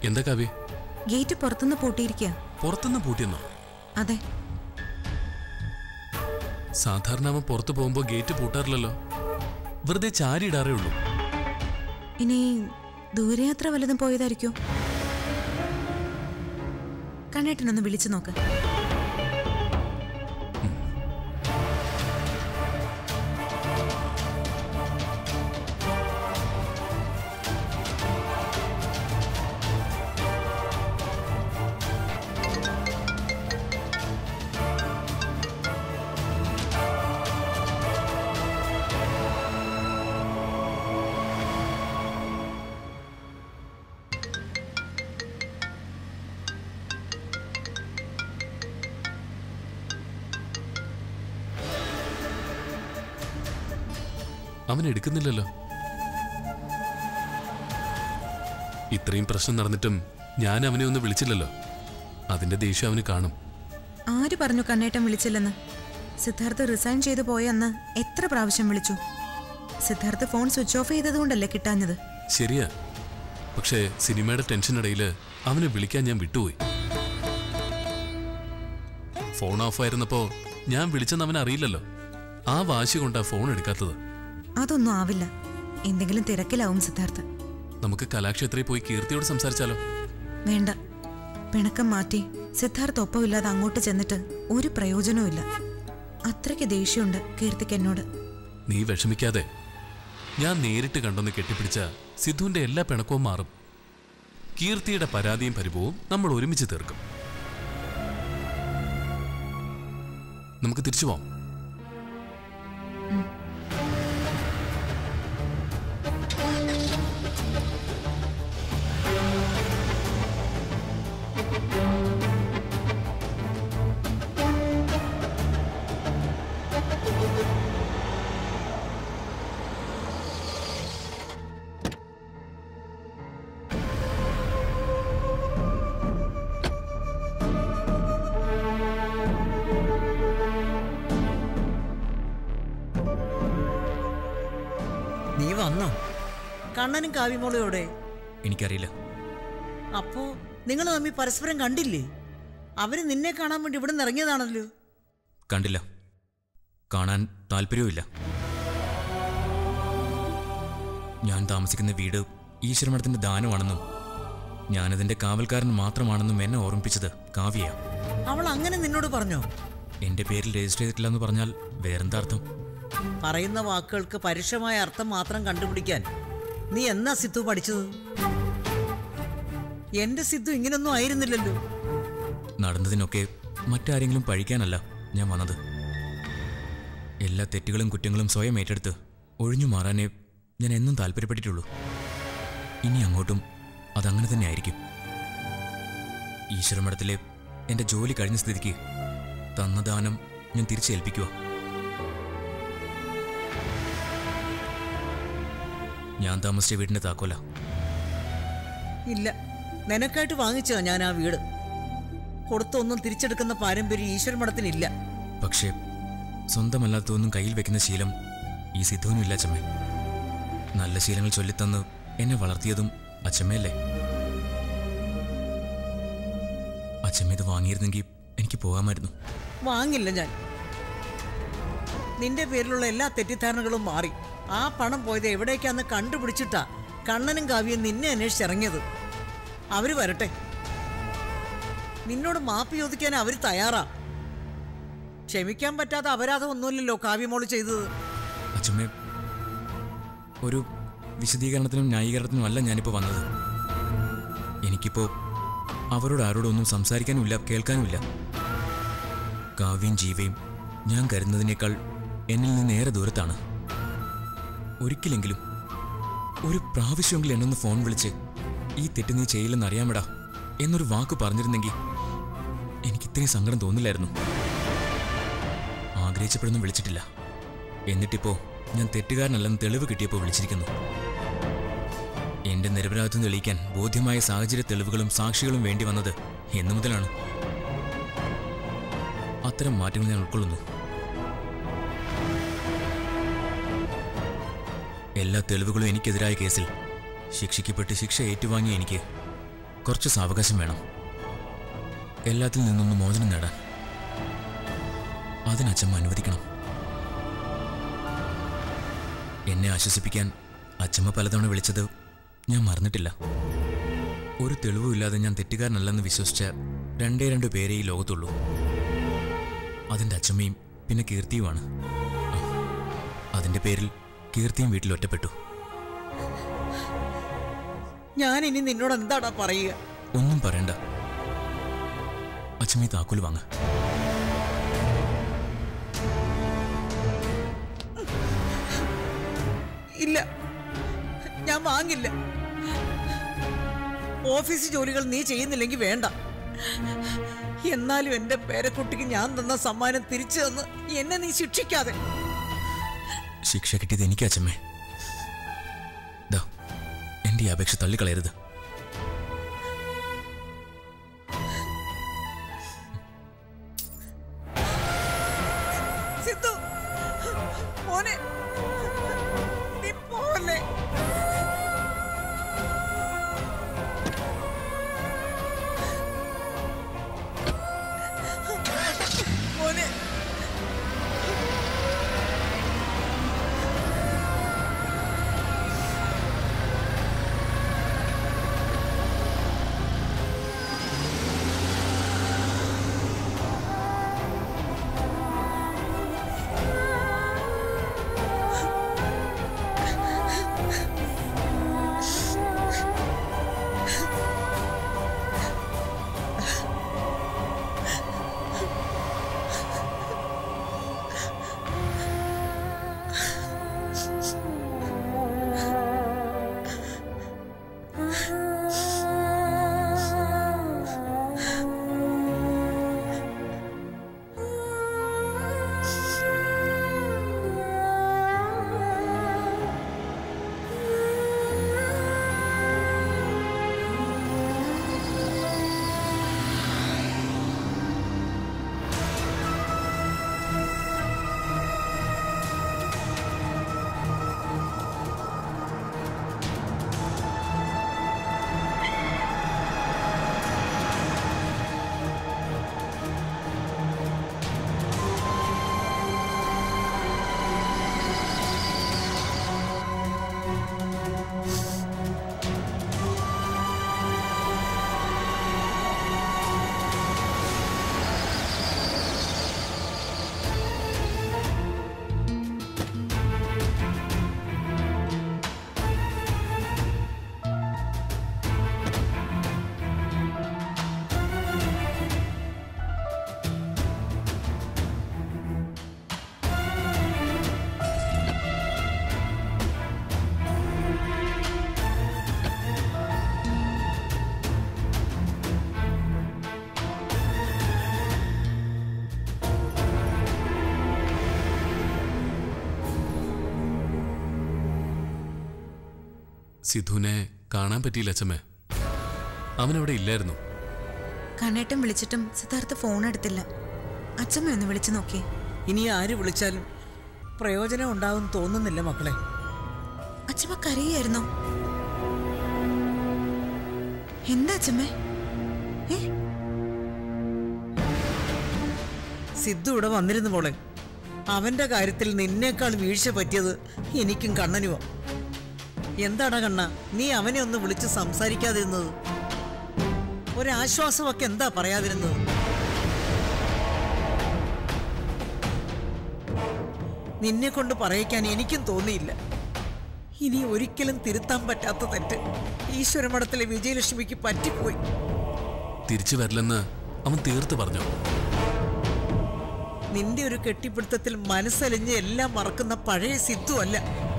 എന്താ കാവ്യ ഗേറ്റ് പുറത്തുനിന്ന് പൂട്ടിയിരിക്കുക പുറത്തുനിന്ന് പൂട്ടിയെന്നോ അതെ സാധാരണ അവൻ പുറത്തു പോകുമ്പോ ഗേറ്റ് പൂട്ടാറില്ലല്ലോ വെറുതെ ചാരി ഇടാറേ ഉള്ളൂ ഇനി ദൂരയാത്ര വല്ലതും പോയതായിരിക്കോ കണ്ണേട്ടനൊന്ന് വിളിച്ചു നോക്ക് അവൻ എടുക്കുന്നില്ലല്ലോ ഇത്രയും പ്രശ്നം നടന്നിട്ടും ഞാൻ അവനെ ഒന്ന് വിളിച്ചില്ലല്ലോ അതിന്റെ ദേഷ്യം അവന് കാണും ആര് പറഞ്ഞു കണ്ണേട്ടൻ വിളിച്ചില്ലെന്ന് സിദ്ധാർത്ഥ് റിസൈൻ ചെയ്തു പോയ അന്ന് എത്ര പ്രാവശ്യം വിളിച്ചു സിദ്ധാർത്ഥ് ഫോൺ സ്വിച്ച് ഓഫ് ചെയ്തതുകൊണ്ടല്ലേ കിട്ടാഞ്ഞത് ശരിയാ പക്ഷേ സിനിമയുടെ ടെൻഷനിടയിൽ അവനെ വിളിക്കാൻ ഞാൻ വിട്ടുപോയി ഫോൺ ഓഫ് ആയിരുന്നപ്പോ ഞാൻ വിളിച്ചെന്ന് അവൻ അറിയില്ലല്ലോ ആ വാശി കൊണ്ടാ ഫോൺ എടുക്കാത്തത് അതൊന്നും ആവില്ല എന്തെങ്കിലും തിരക്കിലാവും സിദ്ധാർത്ഥ് നമുക്ക് കലാക്ഷേത്രയിൽ പോയി കീർത്തിയോട് സംസാരിച്ചാലോ വേണ്ട പിണക്കം മാറ്റി സിദ്ധാർത്ഥ് ഒപ്പമില്ലാതെ അങ്ങോട്ട് ചെന്നിട്ട് ഒരു പ്രയോജനവും ഇല്ല അത്രയ്ക്ക് ദേഷ്യമുണ്ട് കീർത്തിക്ക് എന്നോട് നീ വിഷമിക്കാതെ ഞാൻ നേരിട്ട് കണ്ടൊന്ന് കെട്ടിപ്പിടിച്ച സിദ്ധുവിന്റെ എല്ലാ പിണക്കവും മാറും കീർത്തിയുടെ പരാതിയും പരിഭവവും നമ്മൾ ഒരുമിച്ച് തീർക്കും നമുക്ക് തിരിച്ചു പോവാം നീ വന്നോ കണ്ണനും കാവ്യമോളും എവിടെ എനിക്കറിയില്ല അപ്പോ നിങ്ങൾ തമ്മിൽ പരസ്പരം കണ്ടില്ലേ അവര് നിന്നെ കാണാൻ വേണ്ടി ഇവിടെ നിന്ന് ഇറങ്ങിയതാണല്ലോ കണ്ടില്ല കാണാൻ താല്പര്യവുമില്ല ഞാൻ താമസിക്കുന്ന വീട് ഈശ്വരമഠത്തിന്റെ ദാനമാണെന്നും ഞാനതിന്റെ കാവൽക്കാരൻ മാത്രമാണെന്നും എന്നെ ഓർമ്മിപ്പിച്ചത് കാവ്യയാ അവൾ അങ്ങനെ നിന്നോട് പറഞ്ഞോ എന്റെ പേരിൽ രജിസ്റ്റർ ചെയ്തിട്ടില്ല എന്ന് പറഞ്ഞാൽ വേറെന്താ അർത്ഥം പറയുന്ന വാക്കുകൾക്ക് പരുഷമായ അർത്ഥം മാത്രം കണ്ടുപിടിക്കാൻ നീ എന്നാ സിദ്ധു പഠിച്ചത് എന്റെ സിദ്ധു ഇങ്ങനൊന്നും ആയിരുന്നില്ലല്ലോ നടന്നതിനൊക്കെ മറ്റാരെങ്കിലും പഴിക്കാനല്ല ഞാൻ വന്നത് എല്ലാ തെറ്റുകളും കുറ്റങ്ങളും സ്വയം ഏറ്റെടുത്ത് ഒഴിഞ്ഞു മാറാനേ ഞാൻ എന്നും താല്പര്യപ്പെട്ടിട്ടുള്ളൂ ഇനി അങ്ങോട്ടും അതങ്ങനെ തന്നെ ആയിരിക്കും ഈശ്വരമഠത്തിലെ എൻ്റെ ജോലി കഴിഞ്ഞ സ്ഥിതിക്ക് തന്ന ദാനം ഞാൻ തിരിച്ചേൽപ്പിക്കുക ഞാൻ താമസിച്ച വീടിൻ്റെ താക്കോല ഇല്ല നിനക്കായിട്ട് വാങ്ങിച്ചതാ ഞാൻ ആ വീട് കൊടുത്തൊന്നും തിരിച്ചെടുക്കുന്ന പാരമ്പര്യം ഈശ്വര മഠത്തിനില്ല പക്ഷേ സ്വന്തമല്ലാത്തതൊന്നും കയ്യിൽ വെക്കുന്ന ശീലം ഈ സിദ്ധുവിനില്ല അച്ചമ്മേ നല്ല ശീലങ്ങൾ ചൊല്ലിത്തന്ന് എന്നെ വളർത്തിയതും അച്ചമ്മയല്ലേ അച്ചമ്മ ഇത് വാങ്ങിയിരുന്നെങ്കിൽ എനിക്ക് പോകാമായിരുന്നു വാങ്ങില്ല ഞാൻ നിന്റെ പേരിലുള്ള എല്ലാ തെറ്റിദ്ധാരണകളും മാറി ആ പണം പോയത് എവിടേക്കാന്ന് കണ്ടുപിടിച്ചിട്ടാ കണ്ണനും കാവ്യം നിന്നെ അന്വേഷിച്ചിറങ്ങിയത് അവര് വരട്ടെ നിന്നോട് മാപ്പ് ചോദിക്കാൻ അവര് തയ്യാറാ ക്ഷമിക്കാൻ പറ്റാത്ത അപരാധം ഒന്നുമില്ലല്ലോ കാവ്യമോള് ചെയ്തത് അച്ചമ്മ ഒരു വിശദീകരണത്തിനും ന്യായീകരണത്തിനും അല്ല ഞാനിപ്പോൾ വന്നത് എനിക്കിപ്പോൾ അവരോട് ആരോടും ഒന്നും സംസാരിക്കാനുമില്ല കേൾക്കാനുമില്ല കാവ്യം ജീവയും ഞാൻ കരുതുന്നതിനേക്കാൾ എന്നിൽ നിന്ന് ഏറെ ദൂരത്താണ് ഒരിക്കലെങ്കിലും ഒരു പ്രാവശ്യമെങ്കിലും എന്നൊന്ന് ഫോൺ വിളിച്ച് ഈ തെറ്റ് നീ ചെയ്യില്ലെന്ന് അറിയാമടാ എന്നൊരു വാക്ക് പറഞ്ഞിരുന്നെങ്കിൽ എനിക്ക് ഇത്രയും സങ്കടം തോന്നില്ലായിരുന്നു ആഗ്രഹിച്ചപ്പോഴൊന്നും വിളിച്ചിട്ടില്ല എന്നിട്ടിപ്പോ ഞാൻ തെറ്റുകാരനല്ലെന്ന് തെളിവ് കിട്ടിയപ്പോൾ വിളിച്ചിരിക്കുന്നു എന്റെ നിരപരാധിത്വം തെളിയിക്കാൻ ബോധ്യമായ സാഹചര്യ തെളിവുകളും സാക്ഷികളും വേണ്ടി വന്നത് എന്നു മുതലാണ് അത്തരം മാറ്റങ്ങൾ ഞാൻ ഉൾക്കൊള്ളുന്നു എല്ലാ തെളിവുകളും എനിക്കെതിരായ കേസിൽ ശിക്ഷിക്കപ്പെട്ട് ശിക്ഷ ഏറ്റുവാങ്ങിയ എനിക്ക് കുറച്ച് സാവകാശം വേണം എല്ലാത്തിൽ നിന്നൊന്ന് മോചനം നേടാൻ അതിനച്ഛമ്മ അനുവദിക്കണം എന്നെ ആശ്വസിപ്പിക്കാൻ അച്ഛമ്മ പലതവണ വിളിച്ചത് ഞാൻ മറന്നിട്ടില്ല ഒരു തെളിവുമില്ലാതെ ഞാൻ തെറ്റുകാരനല്ലെന്ന് വിശ്വസിച്ച രണ്ടേ രണ്ട് പേരേ ഈ ലോകത്തുള്ളൂ അതിൻ്റെ അച്ഛമ്മയും പിന്നെ കീർത്തിയുമാണ് അതിൻ്റെ പേരിൽ കീർത്തിയും വീട്ടിൽ ഒറ്റപ്പെട്ടു ഞാൻ ഇനി നിന്നോട് എന്താടാ പറയുക ഒന്നും പറയണ്ട അച്ഛമ്മ ഈ താക്കോൽ വാങ്ങ ഇല്ല ഞാൻ വാങ്ങില്ല ഓഫീസ് ജോലികൾ നീ ചെയ്യുന്നില്ലെങ്കിൽ വേണ്ട എന്നാലും എന്റെ പേരക്കുട്ടിക്ക് ഞാൻ തന്ന സമ്മാനം തിരിച്ചു തന്ന് എന്നെ നീ ശിക്ഷിക്കാതെ ശിക്ഷ കിട്ടിയത് എനിക്ക് അച്ഛമ്മേ ദാ എൻ്റെ ഈ അപേക്ഷ തള്ളിക്കളയരുത് സിദ്ധു മോനെ നീ പോലെ മോനെ സിധുവിനെ കാണാൻ പറ്റിയില്ല അച്ഛമ്മേ അവനവിടെ ഇല്ലായിരുന്നു കണ്ണേട്ടം വിളിച്ചിട്ടും സിദ്ധാർത്ഥ ഫോൺ എടുത്തില്ല അച്ഛമ്മ ഒന്ന് വിളിച്ചു നോക്കി ഇനി ആര് വിളിച്ചാലും പ്രയോജനം ഉണ്ടാവും തോന്നുന്നില്ല മക്കളെ അച്ഛമ്മ കരയായിരുന്നോ എന്താ അച്ഛമ്മേ ഏ സിദ്ധു ഇവിടെ വന്നിരുന്നു മോളെ അവന്റെ കാര്യത്തിൽ നിന്നേക്കാൾ വീഴ്ച പറ്റിയത് എനിക്കും കണ്ണനുമോ എന്താടാ കണ്ണ നീ അവനെ ഒന്ന് വിളിച്ച് സംസാരിക്കാതിരുന്നത് ഒരാശ്വാസമൊക്കെ എന്താ പറയാതിരുന്നത് നിന്നെ കൊണ്ട് പറയിക്കാൻ എനിക്കും തോന്നിയില്ല ഇനി ഒരിക്കലും തിരുത്താൻ പറ്റാത്ത തെറ്റ് ഈശ്വരമഠത്തിലെ വിജയലക്ഷ്മിക്ക് പറ്റിപ്പോയി തിരിച്ചു വരില്ലെന്ന് അവൻ തീർത്ത് പറഞ്ഞു നിന്റെ ഒരു കെട്ടിപ്പിടുത്തത്തിൽ മനസ്സലിഞ്ഞ് എല്ലാം മറക്കുന്ന പഴയ സിദ്ധു അല്ല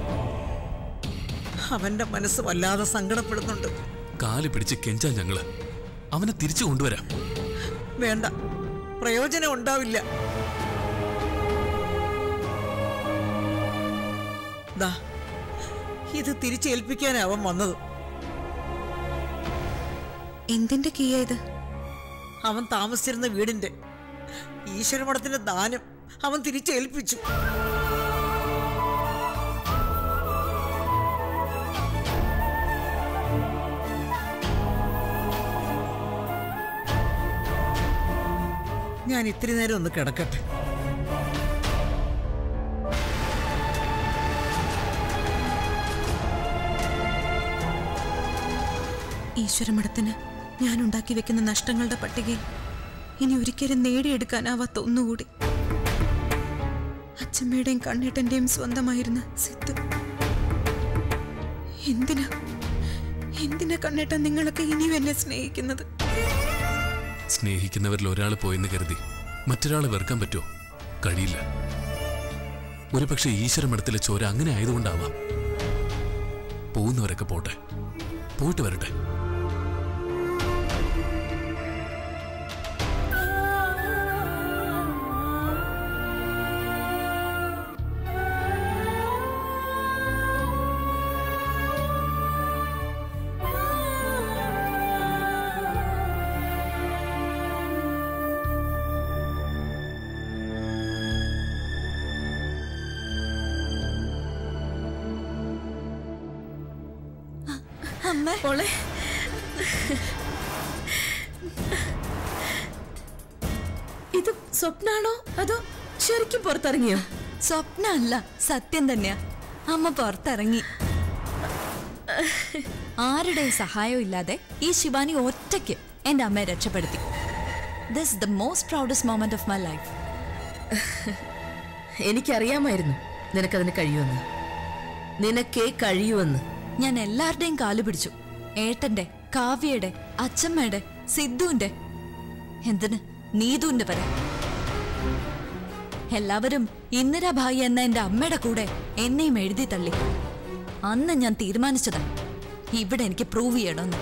അവന്റെ മനസ്സ് വല്ലാതെ സങ്കടപ്പെടുന്നുണ്ട് കാല് പിടിച്ച് കെഞ്ചാൻ ഞങ്ങള് അവനെ തിരിച്ചു കൊണ്ടുവരാം വേണ്ട പ്രയോജനം ഉണ്ടാവില്ല ദാ ഇത് തിരിച്ചേൽപ്പിക്കാനാവൻ വന്നത് എന്തിന്റെ കീയാ ഇത് അവൻ താമസിച്ചിരുന്ന വീടിന്റെ ഈശ്വരമഠത്തിന്റെ ദാനം അവൻ തിരിച്ചേൽപ്പിച്ചു ഞാൻ ഇത്തിരി നേരം ഒന്ന് കിടക്കട്ടെ ഈശ്വരമഠത്തിന് ഞാൻ ഉണ്ടാക്കി വെക്കുന്ന നഷ്ടങ്ങളുടെ പട്ടികയിൽ ഇനി ഒരിക്കലും നേടിയെടുക്കാനാവാത്ത ഒന്നുകൂടി അച്ഛമ്മയുടെയും കണ്ണേട്ടന്റെയും സ്വന്തമായിരുന്ന സിദ്ധു എന്തിനാ എന്തിനാ കണ്ണേട്ടൻ നിങ്ങളൊക്കെ ഇനിയും എന്നെ സ്നേഹിക്കുന്നത് സ്നേഹിക്കുന്നവരിൽ ഒരാൾ പോയെന്ന് കരുതി മറ്റൊരാളെ വെറുക്കാൻ പറ്റുമോ കഴിയില്ല ഒരുപക്ഷെ ഈശ്വരമഠത്തിലെ ചോര അങ്ങനെ ആയതുകൊണ്ടാവാം പോകുന്നവരൊക്കെ പോട്ടെ പോയിട്ട് വരട്ടെ അമ്മ മോളെ ഇത് സ്വപ്നാണോ അതോ ശരിക്കും പുറത്തിറങ്ങിയോ സ്വപ്ന അല്ല സത്യം തന്നെയാ അമ്മ പുറത്തിറങ്ങി ആരുടെയും സഹായവും ഇല്ലാതെ ഈ ശിവാനി ഒറ്റയ്ക്ക് എന്റെ അമ്മയെ രക്ഷപ്പെടുത്തി this the most proudest moment of my life എനിക്കറിയാമായിരുന്നു നിനക്കതിന് കഴിയുമെന്ന് നിനക്കേ കഴിയുമെന്ന് ഞാൻ എല്ലാവരുടെയും കാലു പിടിച്ചു ഏട്ടന്റെ കാവ്യയുടെ അച്ഛമ്മയുടെ സിദ്ധുവിന്റെ എന്തിന് നീതുവിന്റെ വരെ എല്ലാവരും ഇന്ദിരാഭായി എന്ന എന്റെ അമ്മയുടെ കൂടെ എന്നെയും എഴുതി തള്ളി അന്ന് ഞാൻ തീരുമാനിച്ചതാ ഇവിടെ എനിക്ക് പ്രൂവ് ചെയ്യണമെന്ന്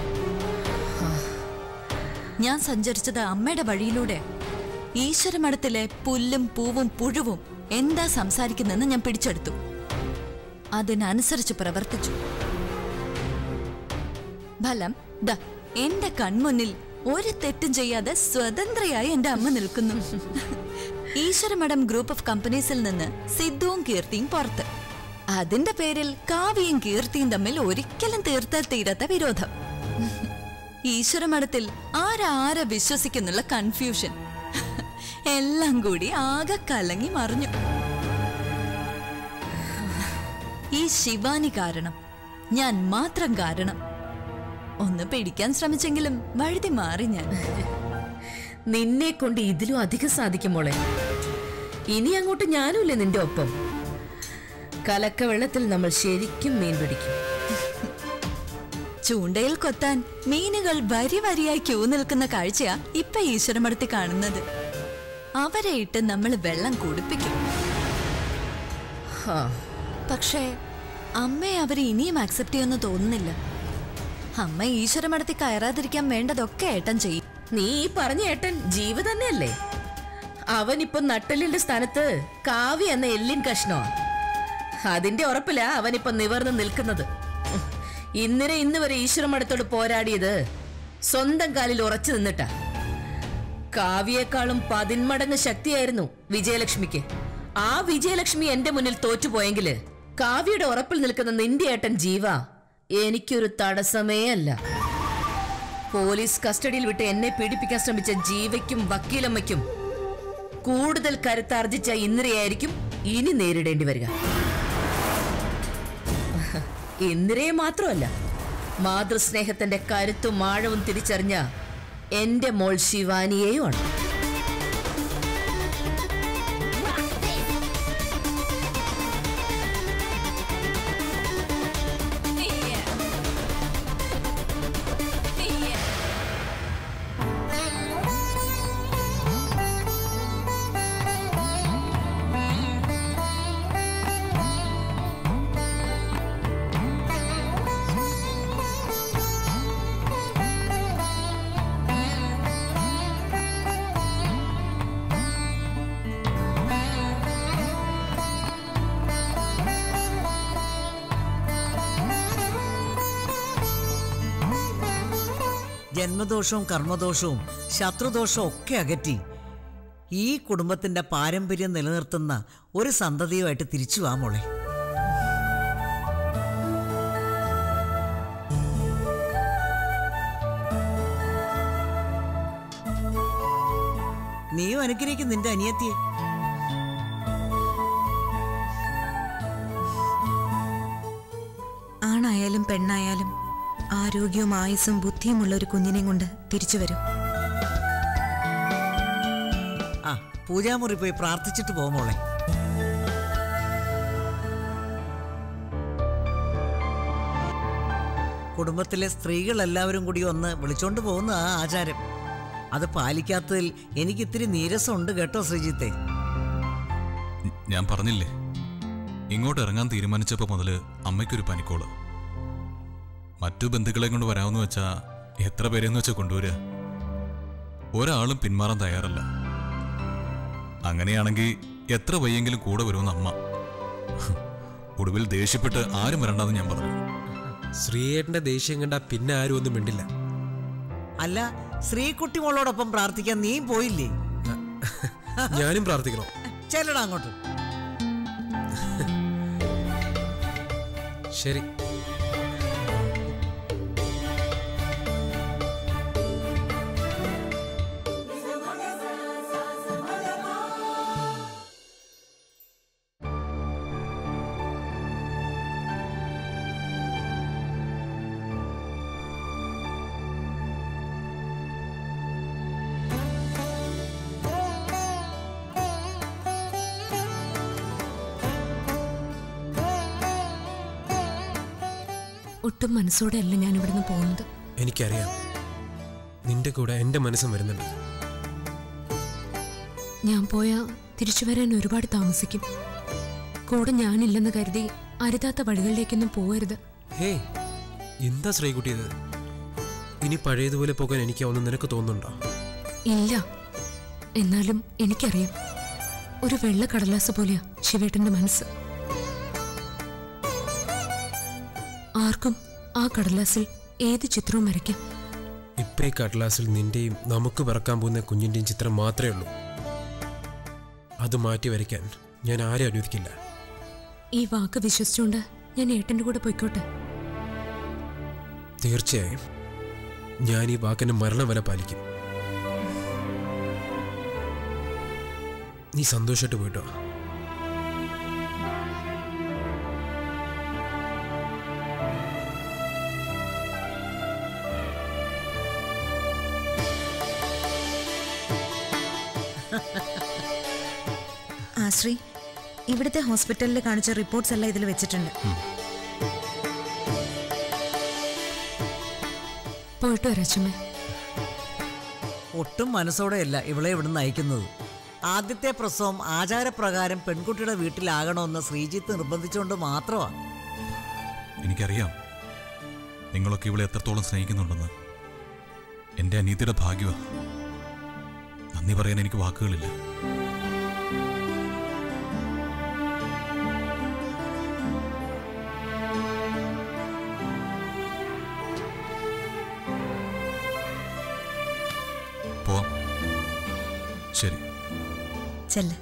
ഞാൻ സഞ്ചരിച്ചത് അമ്മയുടെ വഴിയിലൂടെ ഈശ്വരമഠത്തിലെ പുല്ലും പൂവും പുഴുവും എന്താ സംസാരിക്കുന്നെന്ന് ഞാൻ പിടിച്ചെടുത്തു അതിനനുസരിച്ച് പ്രവർത്തിച്ചു ഫലം ദാ എന്റെ കൺമുന്നിൽ ഒരു തെറ്റും ചെയ്യാതെ സ്വതന്ത്രയായി എന്റെ അമ്മ നിൽക്കുന്നു ഈശ്വരമഠം ഗ്രൂപ്പ് ഓഫ് കമ്പനീസിൽ നിന്ന് സിദ്ധുവും കീർത്തിയും പുറത്ത് അതിന്റെ പേരിൽ കാവ്യയും കീർത്തിയും തമ്മിൽ ഒരിക്കലും തീർത്താൽ തീരാത്ത വിരോധം ഈശ്വരമഠത്തിൽ ആരാരെ വിശ്വസിക്കുന്നുള്ള കൺഫ്യൂഷൻ എല്ലാം കൂടി ആകെ കലങ്ങി മറിഞ്ഞു ഈ ശിവാനി കാരണം ഞാൻ മാത്രം കാരണം ഒന്ന് പിടിക്കാൻ ശ്രമിച്ചെങ്കിലും വഴുതി മാറി ഞാൻ നിന്നെ കൊണ്ട് ഇതിലും അധികം സാധിക്കും മോളെ ഇനി അങ്ങോട്ട് ഞാനുമില്ലേ നിന്റെ ഒപ്പം കലക്ക വെള്ളത്തിൽ നമ്മൾ ശരിക്കും മീൻ പിടിക്കും ചൂണ്ടയിൽ കൊത്താൻ മീനുകൾ വരി വരിയായി ക്യൂ നിൽക്കുന്ന കാഴ്ചയാ ഇപ്പൊ ഈശ്വരമടത്തി കാണുന്നത് അവരെ ഇട്ട് നമ്മൾ വെള്ളം കുടിപ്പിക്കും ഹാ പക്ഷേ അമ്മയെ അവർ ഇനിയും ആക്സെപ്റ്റ് ചെയ്യുമെന്ന് തോന്നുന്നില്ല അമ്മ ഈശ്വരമടത്തി കയറാതിരിക്കാൻ വേണ്ടതൊക്കെ ഏട്ടൻ ചെയ്യും നീ ഈ പറഞ്ഞ ഏട്ടൻ ജീവ തന്നെയല്ലേ അവനിപ്പോ നട്ടലിന്റെ സ്ഥാനത്ത് കാവ്യ എന്ന എല്ലിൻ കഷ്ണോ അതിന്റെ ഉറപ്പിലാ അവനിപ്പോ നിവർന്ന് നിൽക്കുന്നത് ഇന്നലെ ഇന്ന് വരെ ഈശ്വരമഠത്തോട് പോരാടിയത് സ്വന്തം കാലിൽ ഉറച്ചു നിന്നിട്ടാ കാവ്യേക്കാളും പതിന്മടങ്ങ് ശക്തിയായിരുന്നു വിജയലക്ഷ്മിക്ക് ആ വിജയലക്ഷ്മി എന്റെ മുന്നിൽ തോറ്റുപോയെങ്കില് കാവ്യയുടെ ഉറപ്പിൽ നിൽക്കുന്ന നിന്റെ ഏട്ടൻ ജീവ എനിക്കൊരു തടസ്സമേ അല്ല പോലീസ് കസ്റ്റഡിയിൽ വിട്ട് എന്നെ പീഡിപ്പിക്കാൻ ശ്രമിച്ച ജീവയ്ക്കും വക്കീലമ്മയ്ക്കും കൂടുതൽ കരുത്താർജിച്ച ഇന്ദിരയായിരിക്കും ഇനി നേരിടേണ്ടി വരിക ഇന്ദിരയെ മാത്രമല്ല മാതൃസ്നേഹത്തിന്റെ കരുത്തും ആഴവും തിരിച്ചറിഞ്ഞ എന്റെ മോൾ ശിവാനിയെയുമാണ് ജന്മദോഷവും കർമ്മദോഷവും ശത്രുദോഷവും ഒക്കെ അകറ്റി ഈ കുടുംബത്തിന്റെ പാരമ്പര്യം നിലനിർത്തുന്ന ഒരു സന്തതിയുമായിട്ട് തിരിച്ചു വാ മോളെ നീയും അനുഗ്രഹിക്കും നിന്റെ അനിയത്തിയെ ആണായാലും പെണ്ണായാലും ആരോഗ്യവും ആയുസ്സും ബുദ്ധിയുമുള്ള ഒരു കുഞ്ഞിനെയും കൊണ്ട് തിരിച്ചു വരും ആ പൂജാമുറി പോയി പ്രാർത്ഥിച്ചിട്ട് പോ മോളെ കുടുംബത്തിലെ സ്ത്രീകൾ എല്ലാവരും കൂടി ഒന്ന് വിളിച്ചോണ്ട് പോകുന്ന ആ ആചാരം അത് പാലിക്കാത്തതിൽ എനിക്ക് ഇത്തിരി നീരസമുണ്ട് കേട്ടോ ശ്രീജിത്തെ ഞാൻ പറഞ്ഞില്ലേ ഇങ്ങോട്ട് ഇറങ്ങാൻ തീരുമാനിച്ചപ്പോൾ മുതല് അമ്മയ്ക്കൊരു പനിക്കോള് മറ്റു ബന്ധുക്കളെ കൊണ്ട് വരാമെന്ന് വെച്ചാ എത്ര പേരെന്ന് വെച്ചാ കൊണ്ടുവരിക ഒരാളും പിന്മാറാൻ തയ്യാറല്ല അങ്ങനെയാണെങ്കിൽ എത്ര വയ്യെങ്കിലും കൂടെ വരുമെന്ന് അമ്മ ഒടുവിൽ ദേഷ്യപ്പെട്ട് ആരും വരണ്ടെന്ന് ഞാൻ പറഞ്ഞു ശ്രീയേട്ടന്റെ ദേഷ്യം കണ്ട പിന്നെ ആരും ഒന്നും മിണ്ടില്ല അല്ല ശ്രീകുട്ടി മോളോടൊപ്പം പ്രാർത്ഥിക്കാൻ നീയും പോയില്ലേ ഞാനും പ്രാർത്ഥിക്കണം ചെല്ലടാ അങ്ങോട്ട് ശരി ഒട്ടും മനസ്സോടെ അല്ല ഞാൻ ഇവിടുന്ന് പോകുന്നത് എനിക്കറിയാം നിന്റെ കൂടെ എന്റെ മനസ്സും വരുന്നുണ്ട് ഞാൻ പോയാ തിരിച്ചു വരാൻ ഒരുപാട് താമസിക്കും കൂടെ ഞാനില്ലെന്ന് കരുതി അരുതാത്ത വഴികളിലേക്കൊന്നും പോകരുത് ഹേയ് എന്താ ശ്രീകുട്ടി ഇത് ഇനി പഴയതുപോലെ പോകാൻ എനിക്കാവുന്ന നിനക്ക് തോന്നുന്നുണ്ടോ ഇല്ല എന്നാലും എനിക്കറിയാം ഒരു വെള്ള കടലാസ് പോലെയാ ശിവേട്ടന്റെ മനസ്സ് ആർക്കും ആ കടലാസിൽ ഏത് ചിത്രവും വരയ്ക്കാം ഇപ്പൊ ഈ കടലാസിൽ നിന്റെയും നമുക്ക് പിറക്കാൻ പോകുന്ന കുഞ്ഞിന്റെയും ചിത്രം മാത്രമേ ഉള്ളൂ അത് മാറ്റി വരയ്ക്കാൻ ഞാൻ ആരെ അനുവദിക്കില്ല ഈ വാക്ക് വിശ്വസിച്ചുകൊണ്ട് ഞാൻ ഏട്ടന്റെ കൂടെ പോയിക്കോട്ടെ തീർച്ചയായും ഞാൻ ഈ വാക്കിന് മരണം വരെ പാലിക്കും നീ സന്തോഷമായിട്ട് പോയിട്ടോ ആശ്രീ ഇവിടുത്തെ ഹോസ്പിറ്റലിൽ കാണിച്ച റിപ്പോർട്ട്സ് എല്ലാം ഇതിൽ വെച്ചിട്ടുണ്ട് പോയിട്ട് വരാച്ചമ്മേ ഒട്ടും മനസ്സോടെയല്ല ഇവളെ ഇവിടുന്ന് അയക്കുന്നത് ആദ്യത്തെ പ്രസവം ആചാരപ്രകാരം പെൺകുട്ടിയുടെ വീട്ടിലാകണമെന്ന് ശ്രീജിത്ത് നിർബന്ധിച്ചുകൊണ്ട് മാത്രമാണ് എനിക്കറിയാം നിങ്ങളൊക്കെ ഇവളെ എത്രത്തോളം സ്നേഹിക്കുന്നുണ്ടെന്ന് എൻ്റെ അനീതിയുടെ ഭാഗ്യമാ നന്ദി പറയാൻ എനിക്ക് വാക്കുകളില്ല പോവാം ശരി ചെല്ല്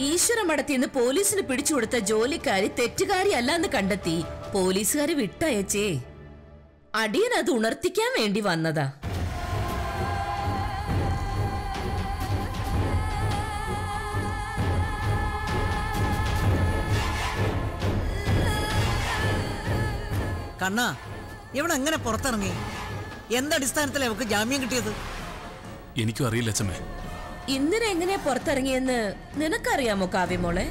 ഈശ്വര മഠത്തിന്ന് പോലീസിന് പിടിച്ചുകൊടുത്ത ജോലിക്കാരി തെറ്റുകാരി അല്ലാന്ന് കണ്ടെത്തി പോലീസുകാര് വിട്ടയച്ചേ അടിയൻ അത് ഉണർത്തിക്കാൻ വേണ്ടി വന്നതാ കണ്ണാ ഇവിടെ എങ്ങനെ പുറത്തിറങ്ങി എന്തടിസ്ഥാനത്തിലാണ് അവൾക്ക് ജാമ്യം കിട്ടിയത് എനിക്കും അറിയില്ല അച്ഛമ്മേ ഇന്നലെ എങ്ങനെയാ പുറത്തിറങ്ങിയെന്ന് നിനക്കറിയാമോ കാവ്യമോളെ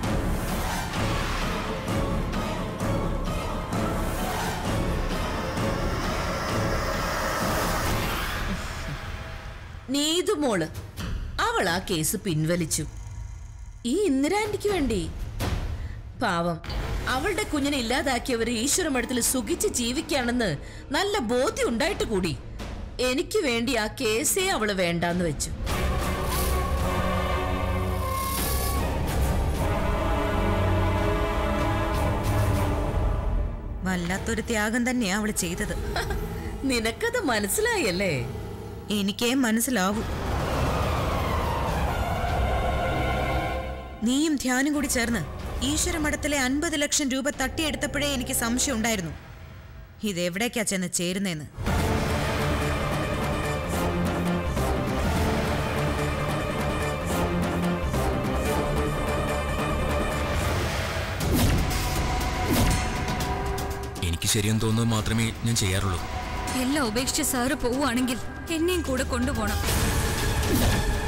നീതുമോള് അവൾ ആ കേസ് പിൻവലിച്ചു ഈ ഇന്ദിരാന്റിക്ക് വേണ്ടി പാവം അവളുടെ കുഞ്ഞിനെ ഇല്ലാതാക്കിയവർ ഈശ്വരമഠത്തിൽ സുഖിച്ച് ജീവിക്കുകയാണെന്ന് നല്ല ബോധ്യം ഉണ്ടായിട്ട് കൂടി എനിക്ക് വേണ്ടി ആ കേസേ അവള് വേണ്ടാന്ന് വെച്ചു വല്ലാത്തൊരു ത്യാഗം തന്നെയാ അവള് ചെയ്തത് നിനക്കത് മനസ്സിലായല്ലേ എനിക്കേ മനസ്സിലാവൂ നീയും ധ്യാനും കൂടി ചേർന്ന് ഈശ്വര മഠത്തിലെ അൻപത് ലക്ഷം രൂപ തട്ടിയെടുത്തപ്പോഴേ എനിക്ക് സംശയം ഉണ്ടായിരുന്നു ഇതെവിടേക്കാ ചെന്ന് ചേരുന്നേന്ന് എനിക്ക് ശരിയെന്ന് തോന്നുന്നത് മാത്രമേ ഞാൻ ചെയ്യാറുള്ളൂ എല്ലാം ഉപേക്ഷിച്ച് സാറ് പോവുകയാണെങ്കിൽ എന്നെയും കൂടെ കൊണ്ടുപോകണം